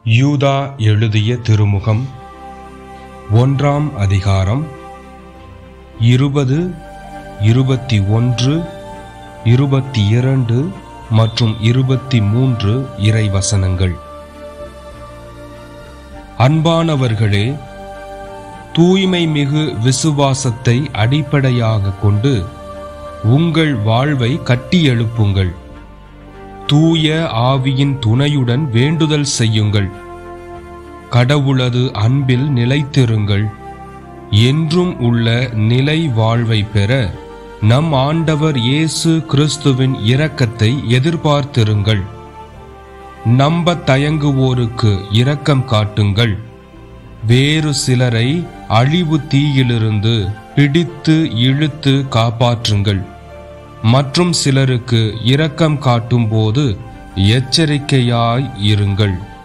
யூதா எழுதிய திருமுகம் ஒன்றாம் அதிகாரம் இருபது இருபத்தி ஒன்று இருபத்தி இரண்டு மற்றும் இருபத்தி மூன்று இறைவசனங்கள் அன்பானவர்களே தூய்மை மிகு விசுவாசத்தை அடிப்படையாக கொண்டு உங்கள் வாழ்வை கட்டியெழுப்புங்கள் தூய ஆவியின் துணையுடன் வேண்டுதல் செய்யுங்கள் கடவுளது அன்பில் நிலைத்திருங்கள் என்றும் உள்ள நிலை வாழ்வை பெற நம் ஆண்டவர் இயேசு கிறிஸ்துவின் இரக்கத்தை எதிர்பார்த்திருங்கள் நம்ப தயங்குவோருக்கு இரக்கம் காட்டுங்கள் வேறு சிலரை அழிவு தீயிலிருந்து பிடித்து இழுத்து காப்பாற்றுங்கள் மற்றும் சிலருக்கு இரக்கம் காட்டும்போது எச்சரிக்கையாய் இருங்கள்